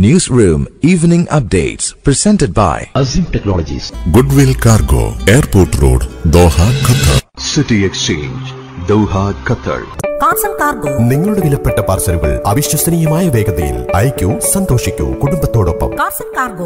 Newsroom Evening Updates presented by Azim Technologies, goodwill cargo airport road Doha Qatar City Exchange, Doha, Qatar. കാസം cargo നിങ്ങളുടെ വിലപ്പെട്ട പാർസലുകൾ അവിശ്വസനീയമായ വേഗതയിൽ അയക്കൂ സന്തോഷിക്കൂ കുടുംബത്തോടൊപ്പം കാസം കാർഗോ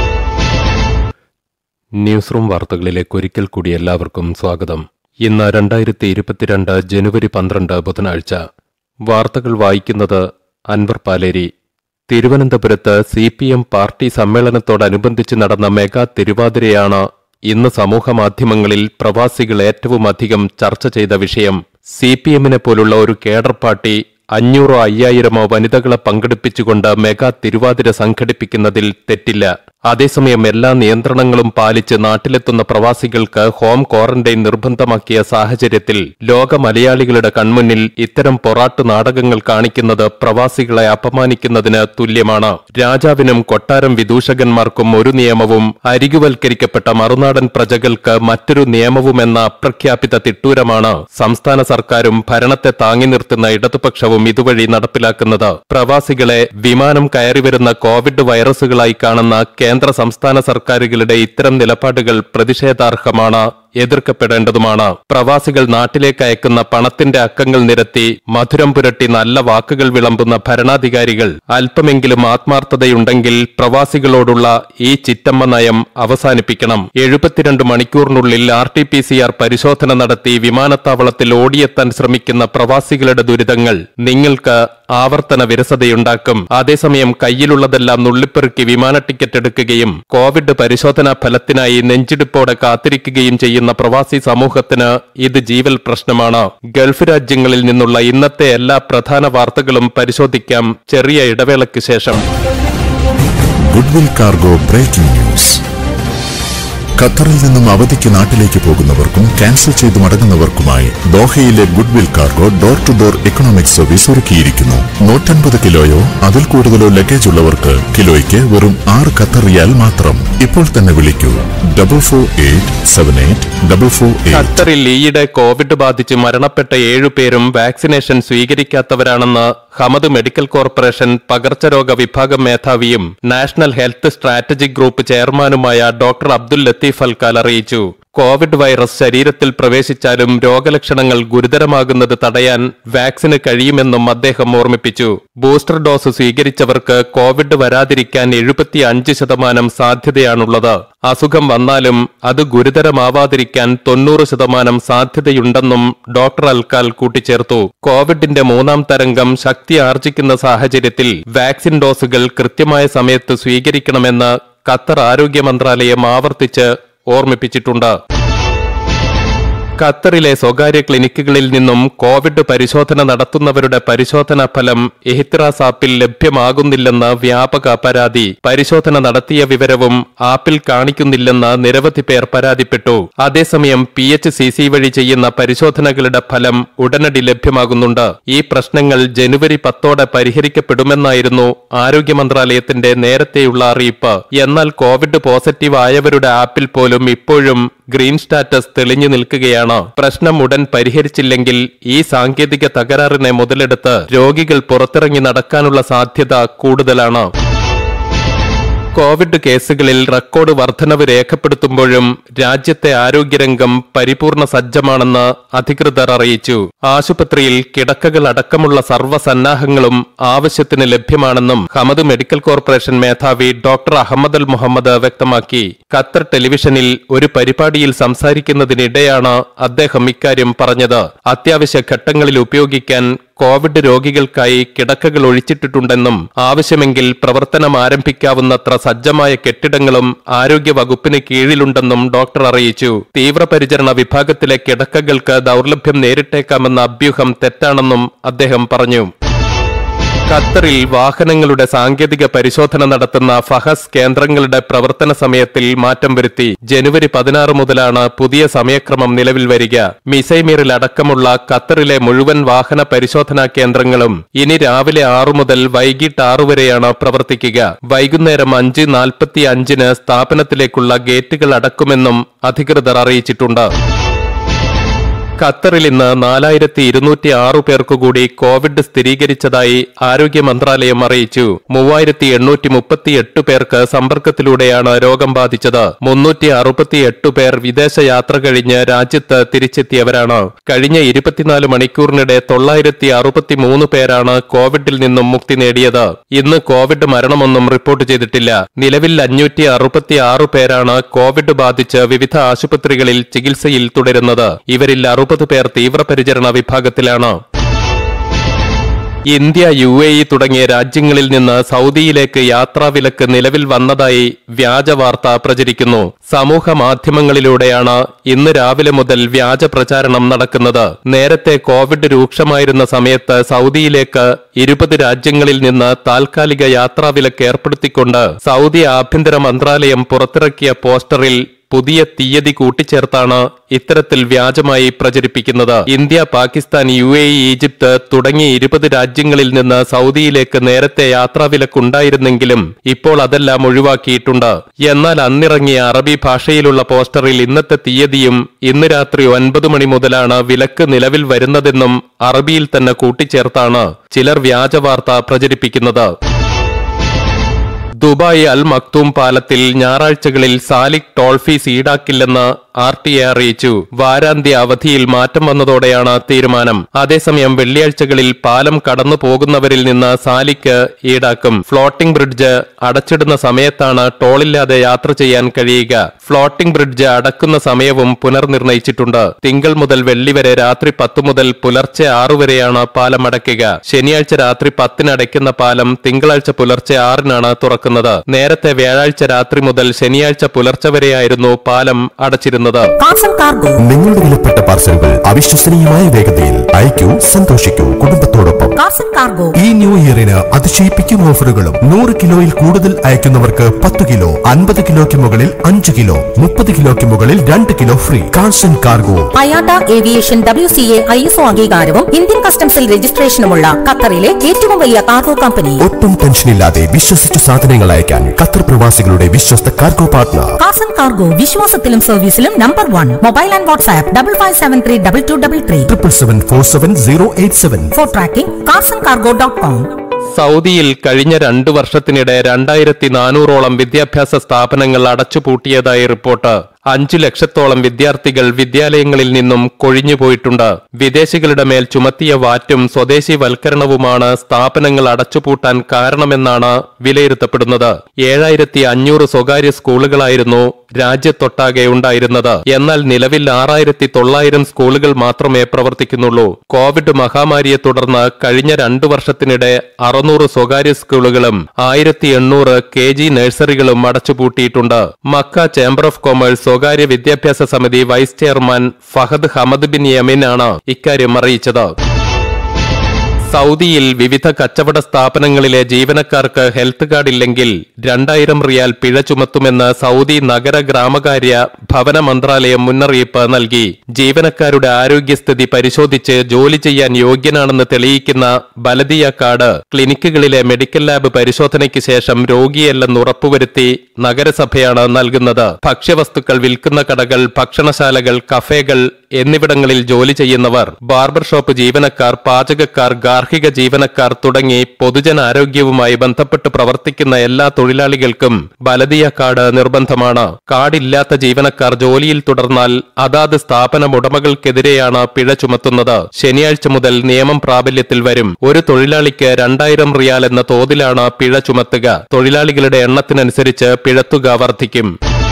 ന്യൂസ് റൂം വാർത്തകളിലേക്ക് ഒരിക്കൽ കൂടി എല്ലാവർക്കും സ്വാഗതം ഇന്ന് രണ്ടായിരത്തി ഇരുപത്തിരണ്ട് ജനുവരി പന്ത്രണ്ട് ബുധനാഴ്ച വാർത്തകൾ വായിക്കുന്നത് അൻവർ പാലേരി തിരുവനന്തപുരത്ത് സി പി എം പാർട്ടി സമ്മേളനത്തോടനുബന്ധിച്ച് നടന്ന മെഗാ തിരുവാതിരയാണ് ഇന്ന് സമൂഹമാധ്യമങ്ങളിൽ പ്രവാസികൾ ഏറ്റവും അധികം ചർച്ച ചെയ്ത വിഷയം സി പി എമ്മിനെ പോലുള്ള ഒരു കേഡർ പാർട്ടി അഞ്ഞൂറോ അയ്യായിരമോ വനിതകളെ പങ്കെടുപ്പിച്ചുകൊണ്ട് മെഗാ തിരുവാതിര സംഘടിപ്പിക്കുന്നതിൽ തെറ്റില്ല അതേസമയം എല്ലാ നിയന്ത്രണങ്ങളും പാലിച്ച് നാട്ടിലെത്തുന്ന പ്രവാസികൾക്ക് ഹോം ക്വാറന്റൈൻ നിർബന്ധമാക്കിയ സാഹചര്യത്തിൽ ലോക മലയാളികളുടെ കൺമുന്നിൽ ഇത്തരം പൊറാട്ടു നാടകങ്ങൾ കാണിക്കുന്നത് പ്രവാസികളെ അപമാനിക്കുന്നതിന് തുല്യമാണ് രാജാവിനും കൊട്ടാരം വിദൂഷകന്മാർക്കും ഒരു നിയമവും അരികുവൽക്കരിക്കപ്പെട്ട മറുനാടൻ പ്രജകൾക്ക് മറ്റൊരു നിയമവുമെന്ന അപ്രഖ്യാപിത തിട്ടൂരമാണ് സംസ്ഥാന സർക്കാരും ഭരണത്തെ താങ്ങി നിർത്തുന്ന ഇടതുപക്ഷവും ഇതുവഴി നടപ്പിലാക്കുന്നത് പ്രവാസികളെ വിമാനം കയറിവരുന്ന കോവിഡ് വൈറസുകളായി കാണുന്ന കേന്ദ്ര സംസ്ഥാന സർക്കാരുകളുടെ ഇത്തരം നിലപാടുകൾ പ്രതിഷേധാർഹമാണ് എതിർക്കപ്പെടേണ്ടതുമാണ് പ്രവാസികൾ നാട്ടിലേക്ക് അയക്കുന്ന പണത്തിന്റെ അക്കങ്ങൾ നിരത്തി മധുരം പുരട്ടി നല്ല വാക്കുകൾ വിളമ്പുന്ന ഭരണാധികാരികൾ അല്പമെങ്കിലും ആത്മാർത്ഥതയുണ്ടെങ്കിൽ പ്രവാസികളോടുള്ള ഈ ചിറ്റമ്മ നയം അവസാനിപ്പിക്കണം എഴുപത്തിരണ്ട് മണിക്കൂറിനുള്ളിൽ R T P C R പരിശോധന നടത്തി വിമാനത്താവളത്തിൽ ഓടിയെത്താൻ ശ്രമിക്കുന്ന പ്രവാസികളുടെ ദുരിതങ്ങൾ നിങ്ങൾക്ക് ആവർത്തന വിരസതയുണ്ടാക്കും അതേസമയം കയ്യിലുള്ളതെല്ലാം നുള്ളിപ്പെറുക്കി വിമാന ടിക്കറ്റ് എടുക്കുകയും കോവിഡ് പരിശോധനാ ഫലത്തിനായി നെഞ്ചിടിപ്പോടെ കാത്തിരിക്കുകയും ചെയ്യുന്ന പ്രവാസി സമൂഹത്തിന് ഇത് ജീവൽ പ്രശ്നമാണ് ഗൾഫ് രാജ്യങ്ങളിൽ നിന്നുള്ള ഇന്നത്തെ എല്ലാ പ്രധാന വാർത്തകളും പരിശോധിക്കാം ചെറിയ ഇടവേളയ്ക്ക് ശേഷം ഗുഡ്വിൽ കാർഗോ ബ്രേക്കിംഗ് ന്യൂസ് ഖത്തറിൽ നിന്നും അവധിക്ക് നാട്ടിലേക്ക് പോകുന്നവർക്കും ക്യാൻസൽ ചെയ്ത് മടങ്ങുന്നവർക്കുമായി ദോഹയിലെ goodwill cargo door to door economic service ഒരുക്കിയിരിക്കുന്നു നൂറ്റൻപത് കിലോയോ അതിൽ കൂടുതലോ ലഗേജ് ഉള്ളവർക്ക് കിലോയ്ക്ക് വെറും ആറ് ഖത്തർ റിയാൽ മാത്രം ഇപ്പോൾ തന്നെ വിളിക്കൂ double four eight seven eight double four eight ഖത്തറിൽ ഈയിടെ കോവിഡ് ബാധിച്ച് മരണപ്പെട്ട ഏഴുപേരും വാക്സിനേഷൻ സ്വീകരിക്കാത്തവരാണെന്ന് ഹമദ് മെഡിക്കൽ കോർപ്പറേഷൻ പകർച്ചരോഗ വിഭാഗം മേധാവിയും നാഷണൽ ഹെൽത്ത് സ്ട്രാറ്റജിക് ഗ്രൂപ്പ് ചെയർമാനുമായ ഡോക്ടർ അബ്ദുൽ ലത്തീഫ് അൽക്കാൽ അറിയിച്ചു കോവിഡ് വൈറസ് ശരീരത്തിൽ പ്രവേശിച്ചാലും രോഗലക്ഷണങ്ങൾ ഗുരുതരമാകുന്നത് തടയാൻ വാക്സിന് കഴിയുമെന്നും അദ്ദേഹം ഓർമ്മിപ്പിച്ചു ബൂസ്റ്റർ ഡോസ് സ്വീകരിച്ചവർക്ക് കോവിഡ് വരാതിരിക്കാൻ എഴുപത്തി അഞ്ച് ശതമാനം സാധ്യതയാണുള്ളത് അസുഖം വന്നാലും അത് ഗുരുതരമാവാതിരിക്കാൻ തൊണ്ണൂറ് ശതമാനം സാധ്യതയുണ്ടെന്നും ഡോക്ടർ അൽക്കാൽ കൂട്ടിച്ചേർത്തു കോവിഡിന്റെ മൂന്നാം തരംഗം ശക്തി ആർജിക്കുന്ന സാഹചര്യത്തിൽ വാക്സിൻ ഡോസുകൾ കൃത്യമായ സമയത്ത് സ്വീകരിക്കണമെന്ന് ഖത്തർ ആരോഗ്യ മന്ത്രാലയം ആവർത്തിച്ച് ഓർമ്മിപ്പിച്ചിട്ടുണ്ട് ഖത്തറിലെ സ്വകാര്യ ക്ലിനിക്കുകളിൽ നിന്നും കോവിഡ് പരിശോധന നടത്തുന്നവരുടെ പരിശോധനാ ഫലം എഹിത്രാസ് ആപ്പിൽ ലഭ്യമാകുന്നില്ലെന്ന് വ്യാപക പരാതി പരിശോധന നടത്തിയ വിവരവും ആപ്പിൽ കാണിക്കുന്നില്ലെന്ന് നിരവധി പേർ പരാതിപ്പെട്ടു അതേസമയം പി എച്ച് സി സി വഴി ചെയ്യുന്ന പരിശോധനകളുടെ ഫലം ഉടനടി ലഭ്യമാകുന്നുണ്ട് ഈ പ്രശ്നങ്ങൾ ജനുവരി പത്തോടെ പരിഹരിക്കപ്പെടുമെന്നായിരുന്നു ആരോഗ്യ മന്ത്രാലയത്തിന്റെ നേരത്തെയുള്ള അറിയിപ്പ് എന്നാൽ കോവിഡ് പോസിറ്റീവ് ആയവരുടെ ആപ്പിൽ പോലും ഇപ്പോഴും ഗ്രീൻ സ്റ്റാറ്റസ് തെളിഞ്ഞു നിൽക്കുകയാണ് പ്രശ്നം ഉടൻ പരിഹരിച്ചില്ലെങ്കിൽ ഈ സാങ്കേതിക തകരാറിനെ മുതലെടുത്ത് രോഗികൾ പുറത്തിറങ്ങി നടക്കാനുള്ള സാധ്യത കൂടുതലാണ് കോവിഡ് കേസുകളിൽ റെക്കോർഡ് വർധനവ് രേഖപ്പെടുത്തുമ്പോഴും രാജ്യത്തെ ആരോഗ്യരംഗം പരിപൂർണ സജ്ജമാണെന്ന് അധികൃതർ അറിയിച്ചു ആശുപത്രിയിൽ കിടക്കകൾ അടക്കമുള്ള സർവ്വസന്നാഹങ്ങളും ആവശ്യത്തിന് ലഭ്യമാണെന്നും ഹമദ് മെഡിക്കൽ കോർപ്പറേഷൻ മേധാവി ഡോക്ടർ അഹമ്മദ് അൽ മുഹമ്മദ് വ്യക്തമാക്കി ഖത്തർ ടെലിവിഷനിൽ ഒരു പരിപാടിയിൽ സംസാരിക്കുന്നതിനിടെയാണ് അദ്ദേഹം ഇക്കാര്യം പറഞ്ഞത് അത്യാവശ്യ ഘട്ടങ്ങളിൽ ഉപയോഗിക്കാൻ കോവിഡ് രോഗികൾക്കായി കിടക്കകൾ ഒഴിച്ചിട്ടിട്ടുണ്ടെന്നും ആവശ്യമെങ്കിൽ പ്രവർത്തനം ആരംഭിക്കാവുന്നത്ര സജ്ജമായ കെട്ടിടങ്ങളും ആരോഗ്യ വകുപ്പിന് കീഴിലുണ്ടെന്നും ഡോക്ടർ അറിയിച്ചു തീവ്രപരിചരണ വിഭാഗത്തിലെ കിടക്കകൾക്ക് ദൗർലഭ്യം നേരിട്ടേക്കാമെന്ന അഭ്യൂഹം തെറ്റാണെന്നും അദ്ദേഹം പറഞ്ഞു ഖത്തറിൽ വാഹനങ്ങളുടെ സാങ്കേതിക പരിശോധന നടത്തുന്ന ഫഹസ് കേന്ദ്രങ്ങളുടെ പ്രവർത്തന സമയത്തിൽ മാറ്റം വരുത്തി ജനുവരി പതിനാറ് മുതലാണ് പുതിയ സമയക്രമം നിലവിൽ വരിക മിസൈമീറിൽ അടക്കമുള്ള ഖത്തറിലെ മുഴുവൻ വാഹന പരിശോധനാ കേന്ദ്രങ്ങളും ഇനി രാവിലെ ആറു മുതൽ വൈകിട്ട് ആറു വരെയാണ് പ്രവർത്തിക്കുക വൈകുന്നേരം അഞ്ച് നാൽപ്പത്തി അഞ്ചിന് സ്ഥാപനത്തിലേക്കുള്ള ഗേറ്റുകൾ അടക്കുമെന്നും അധികൃതർ അറിയിച്ചിട്ടുണ്ട് ഖത്തറിൽ ഇന്ന് നാലായിരത്തി ഇരുന്നൂറ്റി ആറു പേർക്ക് കൂടി കോവിഡ് സ്ഥിരീകരിച്ചതായി ആരോഗ്യ മന്ത്രാലയം അറിയിച്ചു മൂവായിരത്തി എണ്ണൂറ്റി മുപ്പത്തി എട്ട് പേർക്ക് സമ്പർക്കത്തിലൂടെയാണ് രോഗം ബാധിച്ചത് മുന്നൂറ്റി അറുപത്തി എട്ട് പേർ വിദേശ യാത്ര കഴിഞ്ഞ് രാജ്യത്ത് തിരിച്ചെത്തിയവരാണ് കഴിഞ്ഞ ഇരുപത്തിനാല് മണിക്കൂറിനിടെ തൊള്ളായിരത്തി അറുപത്തി മൂന്ന് പേരാണ് കോവിഡിൽ നിന്നും മുക്തി നേടിയത് ഇന്ന് കോവിഡ് മരണമൊന്നും റിപ്പോർട്ട് ചെയ്തിട്ടില്ല നിലവിൽ അഞ്ഞൂറ്റി അറുപത്തി ആറ് പേരാണ് കോവിഡ് ബാധിച്ച് വിവിധ ആശുപത്രികളിൽ ചികിത്സയിൽ തുടരുന്നത് ഇവരിൽ അറുപത് പേർ തീവ്രപരിചരണ വിഭാഗത്തിലാണ് ഇന്ത്യ യു എ ഇ തുടങ്ങിയ രാജ്യങ്ങളിൽ നിന്ന് സൗദിയിലേക്ക് യാത്രാവിലക്ക് നിലവിൽ വന്നതായി വ്യാജ വാർത്ത പ്രചരിക്കുന്നു സമൂഹ മാധ്യമങ്ങളിലൂടെയാണ് ഇന്ന് രാവിലെ മുതൽ വ്യാജ പ്രചാരണം നടക്കുന്നത് നേരത്തെ കോവിഡ് രൂക്ഷമായിരുന്ന സമയത്ത് സൗദിയിലേക്ക് ഇരുപത് രാജ്യങ്ങളിൽ നിന്ന് താൽക്കാലിക യാത്രാവിലക്ക് ഏർപ്പെടുത്തിക്കൊണ്ട് സൗദി ആഭ്യന്തര മന്ത്രാലയം പുറത്തിറക്കിയ പോസ്റ്ററിൽ പുതിയ തീയതി കൂട്ടിച്ചേർത്താണ് ഇത്തരത്തിൽ വ്യാജമായി പ്രചരിപ്പിക്കുന്നത് India Pakistan U A E, Egypt തുടങ്ങിയ ഇരുപത് രാജ്യങ്ങളിൽ നിന്ന് സൗദിയിലേക്ക് നേരത്തെ യാത്രാവിലക്കുണ്ടായിരുന്നെങ്കിലും ഇപ്പോൾ അതെല്ലാം ഒഴിവാക്കിയിട്ടുണ്ട് എന്നാൽ അന്നിറങ്ങിയ അറബി ഭാഷയിലുള്ള പോസ്റ്ററിൽ ഇന്നത്തെ തീയതിയും ഇന്ന് രാത്രി ഒൻപത് മണി മുതലാണ് വിലക്ക് നിലവിൽ വരുന്നതെന്നും അറബിയിൽ തന്നെ കൂട്ടിച്ചേർത്താണ് ചിലർ വ്യാജ വാർത്ത പ്രചരിപ്പിക്കുന്നത് ദുബായ് അൽ മക്തൂം പാലത്തിൽ ഞായറാഴ്ചകളിൽ സാലിക് ടോൾ ഫീസ് ഈടാക്കില്ലെന്ന് ആർ ടി എ അറിയിച്ചു വാരാന്ത്യ അവധിയിൽ മാറ്റം വന്നതോടെയാണ് തീരുമാനം അതേസമയം വെള്ളിയാഴ്ചകളിൽ പാലം കടന്നു പോകുന്നവരിൽ നിന്ന് സാലിക്ക് ഈടാക്കും ഫ്ലോട്ടിംഗ് ബ്രിഡ്ജ് അടച്ചിടുന്ന സമയത്താണ് ടോളില്ലാതെ യാത്ര ചെയ്യാൻ കഴിയുക ഫ്ലോട്ടിംഗ് ബ്രിഡ്ജ് അടക്കുന്ന സമയവും പുനർനിർണയിച്ചിട്ടുണ്ട് തിങ്കൾ മുതൽ വെള്ളി വരെ രാത്രി പത്ത് മുതൽ പുലർച്ചെ ആറു വരെയാണ് പാലം അടയ്ക്കുക ശനിയാഴ്ച രാത്രി പത്തിന് അടയ്ക്കുന്ന പാലം തിങ്കളാഴ്ച പുലർച്ചെ ആറിനാണ് തുറക്കുന്നത് നേരത്തെ വ്യാഴാഴ്ച രാത്രി മുതൽ ശനിയാഴ്ച പുലർച്ചെ വരെയായിരുന്നു പാലം അടച്ചിരുന്നത് കാസം കാർഗോ നിങ്ങളുടെ വിലപ്പെട്ട പാർസലുകൾ അവിശ്വസനീയമായ വേഗതയിൽ അയക്കൂ സന്തോഷിക്കൂ കുടുംബത്തോടൊപ്പം കാസം കാർഗോ ഈ ന്യൂ ഇയറിന് അതിശയിപ്പിക്കും ഓഫറുകളും നൂറ് കിലോയിൽ കൂടുതൽ അയക്കുന്നവർക്ക് പത്ത് കിലോ അൻപത് കിലോയ്ക്ക് മുകളിൽ അഞ്ച് കിലോ മുപ്പത് കിലോയ്ക്ക് മുകളിൽ രണ്ട് കിലോ ഫ്രീ കാർസൻ cargo IATA aviation W C A I S O അംഗീകാരവും ഇന്ത്യൻ കസ്റ്റംസിൽ രജിസ്ട്രേഷനുമുള്ള ഖത്തറിലെ ഏറ്റവും വലിയ കാർഗോ കമ്പനി ഒട്ടും ടെൻഷനില്ലാതെ വിശ്വസിച്ച് സാധനങ്ങൾ അയക്കാൻ ഖത്തർ പ്രവാസികളുടെ വിശ്വസ്ത കാർഗോ പാർട്ട്ണർ കാസൻ കാർഗോ വിശ്വാസത്തിലും സർവീസിലും number one mobile and WhatsApp double five seven three double two double three triple seven four seven zero eight seven four tracking കാസൻ കാർഗോ ഡോട്ട് കോം സൗദിയിൽ കഴിഞ്ഞ രണ്ടു വർഷത്തിനിടെ രണ്ടായിരത്തി നാനൂറോളം വിദ്യാഭ്യാസ സ്ഥാപനങ്ങൾ അടച്ചുപൂട്ടിയതായി റിപ്പോർട്ട് അഞ്ചു ലക്ഷത്തോളം വിദ്യാർത്ഥികൾ വിദ്യാലയങ്ങളിൽ നിന്നും കൊഴിഞ്ഞുപോയിട്ടുണ്ട് വിദേശികളുടെ മേൽ ചുമത്തിയ വാറ്റും സ്വദേശിവൽക്കരണവുമാണ് സ്ഥാപനങ്ങൾ അടച്ചുപൂട്ടാൻ കാരണമെന്നാണ് വിലയിരുത്തപ്പെടുന്നത് ഏഴായിരത്തി അഞ്ഞൂറ് സ്വകാര്യ സ്കൂളുകളായിരുന്നു രാജ്യത്തൊട്ടാകെ ഉണ്ടായിരുന്നത് എന്നാൽ നിലവിൽ ആറായിരത്തി തൊള്ളായിരം സ്കൂളുകൾ മാത്രമേ പ്രവർത്തിക്കുന്നുള്ളൂ കോവിഡ് മഹാമാരിയെ തുടർന്ന് കഴിഞ്ഞ രണ്ടു വർഷത്തിനിടെ അറുന്നൂറ് സ്വകാര്യ സ്കൂളുകളും ആയിരത്തി എണ്ണൂറ് കെ ജി നഴ്സറികളും അടച്ചുപൂട്ടിയിട്ടുണ്ട് മക്ക ചേംബർ ഓഫ് കൊമേഴ്സ് സ്വകാര്യ വിദ്യാഭ്യാസ സമിതി vice chairman Fahad Hamad bin യമീനാണ് ഇക്കാര്യം അറിയിച്ചത് സൗദിയിൽ വിവിധ കച്ചവട സ്ഥാപനങ്ങളിലെ ജീവനക്കാർക്ക് ഹെൽത്ത് കാർഡ് ഇല്ലെങ്കിൽ രണ്ടായിരം റിയാൽ പിഴ ചുമത്തുമെന്ന് സൗദി നഗര ഗ്രാമകാര്യ ഭവന മന്ത്രാലയം മുന്നറിയിപ്പ് നൽകി ജീവനക്കാരുടെ ആരോഗ്യസ്ഥിതി പരിശോധിച്ച് ജോലി ചെയ്യാൻ യോഗ്യനാണെന്ന് തെളിയിക്കുന്ന ബലദിയ കാർഡ് ക്ലിനിക്കുകളിലെ മെഡിക്കൽ ലാബ് പരിശോധനയ്ക്ക് ശേഷം രോഗിയല്ലെന്ന് ഉറപ്പുവരുത്തി നഗരസഭയാണ് നൽകുന്നത് ഭക്ഷ്യവസ്തുക്കൾ വിൽക്കുന്ന കടകൾ ഭക്ഷണശാലകൾ കഫേകൾ എന്നിവിടങ്ങളിൽ ജോലി ചെയ്യുന്നവർ ബാർബർ ഷോപ്പ് ജീവനക്കാർ പാചകക്കാർ ഗാർഹിക ജീവനക്കാർ തുടങ്ങി പൊതുജനാരോഗ്യവുമായി ബന്ധപ്പെട്ട് പ്രവർത്തിക്കുന്ന എല്ലാ തൊഴിലാളികൾക്കും ബലദിയ കാർഡ് നിർബന്ധമാണ് കാർഡില്ലാത്ത ജീവനക്കാർ ജോലിയിൽ തുടർന്നാൽ അതാത് സ്ഥാപനം ഉടമകൾക്കെതിരെയാണ് പിഴ ചുമത്തുന്നത് ശനിയാഴ്ച മുതൽ നിയമം പ്രാബല്യത്തിൽ വരും ഒരു തൊഴിലാളിക്ക് രണ്ടായിരം റിയാൽ എന്ന തോതിലാണ് പിഴ ചുമത്തുക തൊഴിലാളികളുടെ എണ്ണത്തിനനുസരിച്ച് പിഴത്തുക വർദ്ധിക്കും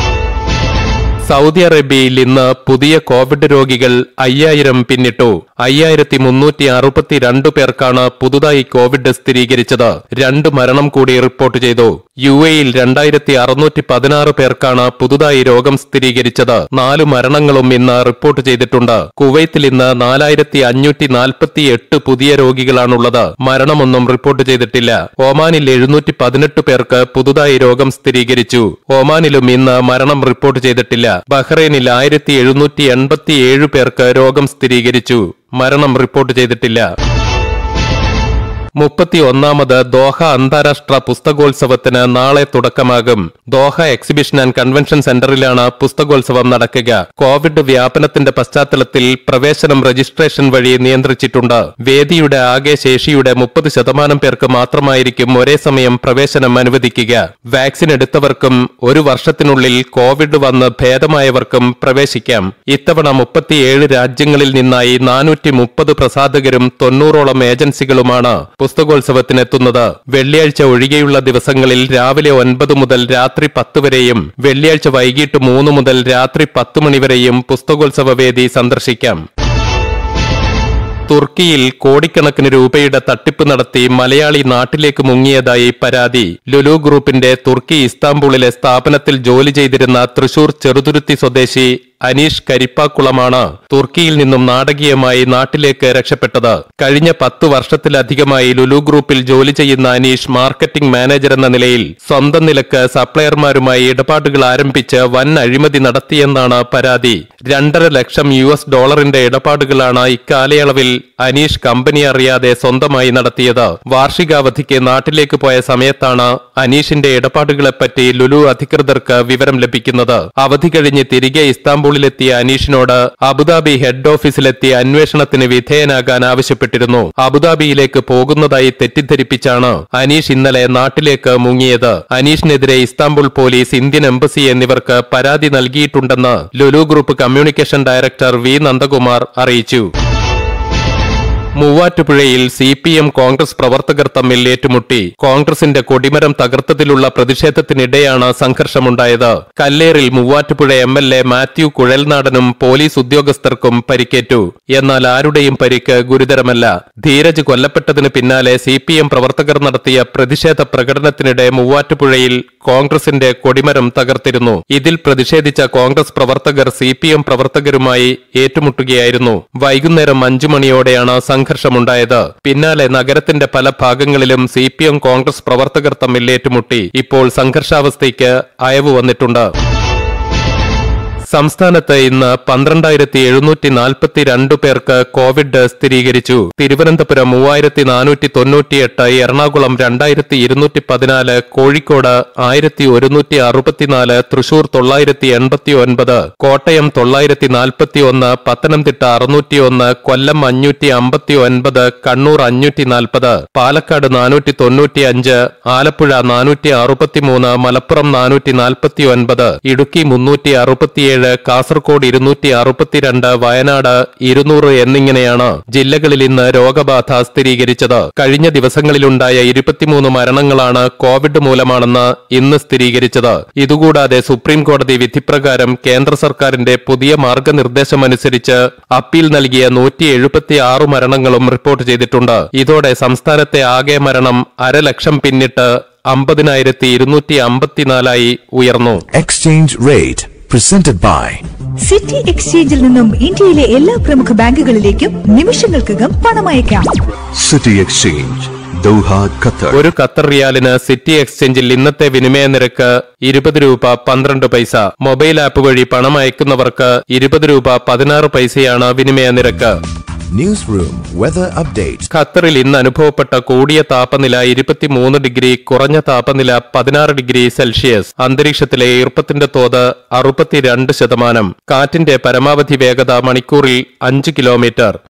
സൗദി അറേബ്യയിൽ ഇന്ന് പുതിയ കോവിഡ് രോഗികൾ അയ്യായിരം പിന്നിട്ടു അയ്യായിരത്തി മുന്നൂറ്റി അറുപത്തിരണ്ട് പേർക്കാണ് പുതുതായി കോവിഡ് സ്ഥിരീകരിച്ചത് രണ്ട് മരണം കൂടി റിപ്പോർട്ട് ചെയ്തു യു എയിൽ രണ്ടായിരത്തി അറുന്നൂറ്റി പതിനാറ് പേർക്കാണ് പുതുതായി രോഗം സ്ഥിരീകരിച്ചത് നാല് മരണങ്ങളും ഇന്ന് റിപ്പോർട്ട് ചെയ്തിട്ടുണ്ട് കുവൈത്തിൽ ഇന്ന് നാലായിരത്തി അഞ്ഞൂറ്റി നാൽപ്പത്തി എട്ട് പുതിയ രോഗികളാണുള്ളത് മരണമൊന്നും റിപ്പോർട്ട് ചെയ്തിട്ടില്ല ഒമാനിൽ എഴുന്നൂറ്റി പതിനെട്ട് പേർക്ക് പുതുതായി രോഗം സ്ഥിരീകരിച്ചു ഒമാനിലും ഇന്ന് മരണം റിപ്പോർട്ട് ചെയ്തിട്ടില്ല ബഹ്റൈനിൽ ആയിരത്തി എഴുന്നൂറ്റി എൺപത്തി ഏഴ് പേർക്ക് രോഗം സ്ഥിരീകരിച്ചു മരണം റിപ്പോർട്ട് ചെയ്തിട്ടില്ല മുപ്പത്തി ഒന്നാമത് ദോഹ അന്താരാഷ്ട്ര പുസ്തകോത്സവത്തിന് നാളെ തുടക്കമാകും ദോഹ എക്സിബിഷൻ ആൻഡ് കൺവെൻഷൻ സെന്ററിലാണ് പുസ്തകോത്സവം നടക്കുക കോവിഡ് വ്യാപനത്തിന്റെ പശ്ചാത്തലത്തിൽ പ്രവേശനം രജിസ്ട്രേഷൻ വഴി നിയന്ത്രിച്ചിട്ടുണ്ട് വേദിയുടെ ആകെ ശേഷിയുടെ മുപ്പത് ശതമാനം പേർക്ക് മാത്രമായിരിക്കും ഒരേ സമയം പ്രവേശനം അനുവദിക്കുക വാക്സിൻ എടുത്തവർക്കും ഒരു വർഷത്തിനുള്ളിൽ കോവിഡ് വന്ന് ഭേദമായവർക്കും പ്രവേശിക്കാം ഇത്തവണ മുപ്പത്തിയേഴ് രാജ്യങ്ങളിൽ നിന്നായി നാനൂറ്റി മുപ്പത് പ്രസാധകരും തൊണ്ണൂറോളം ഏജൻസികളുമാണ് പുസ്തകോത്സവത്തിനെത്തുന്നത് വെള്ളിയാഴ്ച ഒഴികെയുള്ള ദിവസങ്ങളിൽ രാവിലെ ഒൻപത് മുതൽ രാത്രി പത്ത് വരെയും വെള്ളിയാഴ്ച വൈകിട്ട് മൂന്ന് മുതൽ രാത്രി പത്ത് മണിവരെയും പുസ്തകോത്സവ വേദി സന്ദർശിക്കാം തുർക്കിയിൽ കോടിക്കണക്കിന് രൂപയുടെ തട്ടിപ്പ് നടത്തി മലയാളി നാട്ടിലേക്ക് മുങ്ങിയതായി പരാതി ലുലു ഗ്രൂപ്പിന്റെ തുർക്കി ഇസ്താംബൂളിലെ സ്ഥാപനത്തിൽ ജോലി ചെയ്തിരുന്ന തൃശൂർ ചെറുതുരുത്തി സ്വദേശി അനീഷ് കരിപ്പാക്കുളമാണ് തുർക്കിയിൽ നിന്നും നാടകീയമായി നാട്ടിലേക്ക് രക്ഷപ്പെട്ടത് കഴിഞ്ഞ പത്ത് വർഷത്തിലധികമായി ലുലു ഗ്രൂപ്പിൽ ജോലി ചെയ്യുന്ന അനീഷ് മാർക്കറ്റിംഗ് മാനേജർ എന്ന നിലയിൽ സ്വന്തം നിലക്ക് സപ്ലയർമാരുമായി ഇടപാടുകൾ ആരംഭിച്ച് വൻ അഴിമതി നടത്തിയെന്നാണ് പരാതി രണ്ടര ലക്ഷം യു എസ് ഡോളറിന്റെ ഇടപാടുകളാണ് ഇക്കാലയളവിൽ അനീഷ് കമ്പനി അറിയാതെ സ്വന്തമായി നടത്തിയത് വാർഷികാവധിക്ക് നാട്ടിലേക്ക് പോയ സമയത്താണ് അനീഷിന്റെ ഇടപാടുകളെപ്പറ്റി ലുലു അധികൃതർക്ക് വിവരം ലഭിക്കുന്നത് അവധി കഴിഞ്ഞ് തിരികെ ഇസ്താംബൂളിലെത്തിയ അനീഷിനോട് അബുദാബി ഹെഡ് ഓഫീസിലെത്തി അന്വേഷണത്തിന് വിധേയനാകാൻ ആവശ്യപ്പെട്ടിരുന്നു അബുദാബിയിലേക്ക് പോകുന്നതായി തെറ്റിദ്ധരിപ്പിച്ചാണ് അനീഷ് ഇന്നലെ നാട്ടിലേക്ക് മുങ്ങിയത് അനീഷിനെതിരെ ഇസ്താംബുൾ പോലീസ് ഇന്ത്യൻ എംബസി എന്നിവർക്ക് പരാതി നൽകിയിട്ടുണ്ടെന്ന് Lulu group communication director V Nandakumar അറിയിച്ചു മൂവാറ്റുപുഴയിൽ സി പി എം കോൺഗ്രസ് പ്രവർത്തകർ തമ്മിൽ ഏറ്റുമുട്ടി കോൺഗ്രസിന്റെ കൊടിമരം തകർത്തതിലുള്ള പ്രതിഷേധത്തിനിടെയാണ് സംഘർഷമുണ്ടായത് കല്ലേറിൽ Muvattupuzha M L A Mathew കുഴൽനാടനും പോലീസ് ഉദ്യോഗസ്ഥർക്കും പരിക്കേറ്റു എന്നാൽ ആരുടെയും പരിക്ക് ഗുരുതരമല്ല ധീരജ് കൊല്ലപ്പെട്ടതിന് പിന്നാലെ സി പി എം പ്രവർത്തകർ നടത്തിയ പ്രതിഷേധ പ്രകടനത്തിനിടെ മൂവാറ്റുപുഴയിൽ കോൺഗ്രസിന്റെ കൊടിമരം തകർത്തിരുന്നു ഇതിൽ പ്രതിഷേധിച്ച കോൺഗ്രസ് പ്രവർത്തകർ സി പി എം പ്രവർത്തകരുമായി ഏറ്റുമുട്ടുകയായിരുന്നു വൈകുന്നേരം അഞ്ചു മണിയോടെയാണ് സംഘർഷമുണ്ടായത് പിന്നാലെ നഗരത്തിന്റെ പല ഭാഗങ്ങളിലും സി പി എം കോൺഗ്രസ് പ്രവർത്തകർ തമ്മിൽ ഏറ്റുമുട്ടി ഇപ്പോൾ സംഘർഷാവസ്ഥയ്ക്ക് അയവ് വന്നിട്ടുണ്ട് സംസ്ഥാനത്ത് ഇന്ന് പന്ത്രണ്ടായിരത്തി എഴുന്നൂറ്റി നാൽപ്പത്തിരണ്ട് പേർക്ക് കോവിഡ് സ്ഥിരീകരിച്ചു തിരുവനന്തപുരം മൂവായിരത്തി നാനൂറ്റി തൊണ്ണൂറ്റിയെട്ട് എറണാകുളം രണ്ടായിരത്തി ഇരുന്നൂറ്റി പതിനാല് കോഴിക്കോട് ആയിരത്തി ഒരുന്നൂറ്റി അറുപത്തിനാല് തൃശൂർ തൊള്ളായിരത്തി എൺപത്തി ഒൻപത് കോട്ടയം തൊള്ളായിരത്തി നാൽപ്പത്തി ഒന്ന് പത്തനംതിട്ട അറുന്നൂറ്റി ഒന്ന് കൊല്ലം അഞ്ഞൂറ്റി അമ്പത്തി ഒൻപത് കണ്ണൂർ അഞ്ഞൂറ്റി നാൽപ്പത് പാലക്കാട് നാനൂറ്റി തൊണ്ണൂറ്റി അഞ്ച് ആലപ്പുഴ നാനൂറ്റി അറുപത്തിമൂന്ന് മലപ്പുറം നാനൂറ്റി നാൽപ്പത്തി ഒൻപത് ഇടുക്കി മുന്നൂറ്റി അറുപത്തിയേഴ് കാസർഗോഡ് ഇരുന്നൂറ്റി അറുപത്തിരണ്ട് വയനാട് ഇരുന്നൂറ് എന്നിങ്ങനെയാണ് ജില്ലകളിൽ ഇന്ന് രോഗബാധ സ്ഥിരീകരിച്ചത് കഴിഞ്ഞ ദിവസങ്ങളിലുണ്ടായ ഇരുപത്തിമൂന്ന് മരണങ്ങളാണ് കോവിഡ് മൂലമാണെന്ന് ഇന്ന് സ്ഥിരീകരിച്ചത് ഇതുകൂടാതെ സുപ്രീം കോടതി വിധിപ്രകാരം കേന്ദ്ര സർക്കാരിന്റെ പുതിയ മാർഗനിർദ്ദേശമനുസരിച്ച് അപ്പീൽ നൽകിയ നൂറ്റി എഴുപത്തി ആറ് മരണങ്ങളും റിപ്പോർട്ട് ചെയ്തിട്ടുണ്ട് ഇതോടെ സംസ്ഥാനത്തെ ആകെ മരണം അരലക്ഷം പിന്നിട്ട് അമ്പതിനായിരത്തി ഇരുന്നൂറ്റി അമ്പത്തിനാലായി ഉയർന്നു Exchange rate presented by city എക്സ്ചേഞ്ചിൽ നിന്നും ഇന്ത്യയിലെ എല്ലാ പ്രമുഖ ബാങ്കുകളിലേക്കും നിമിഷങ്ങൾക്കകം പണമയക്കാം City Exchange, Doha, Qatar. ഒരു ഖത്തർ റിയാലിന് സിറ്റി എക്സ്ചേഞ്ചിൽ ഇന്നത്തെ വിനിമയ നിരക്ക് ഇരുപത് രൂപ പന്ത്രണ്ട് പൈസ മൊബൈൽ ആപ്പ് വഴി പണം അയക്കുന്നവർക്ക് ഇരുപത് രൂപ പതിനാറ് പൈസയാണ് വിനിമയ നിരക്ക് Newsroom Weather Update. ഖത്തറിൽ ഇന്ന് അനുഭവപ്പെട്ട കൂടിയ താപനില ഇരുപത്തിമൂന്ന് ഡിഗ്രി കുറഞ്ഞ താപനില പതിനാറ് ഡിഗ്രി സെൽഷ്യസ് അന്തരീക്ഷത്തിലെ ഈർപ്പത്തിന്റെ തോത് അറുപത്തിരണ്ട് ശതമാനം കാറ്റിന്റെ പരമാവധി വേഗത മണിക്കൂറിൽ അഞ്ച് കിലോമീറ്റർ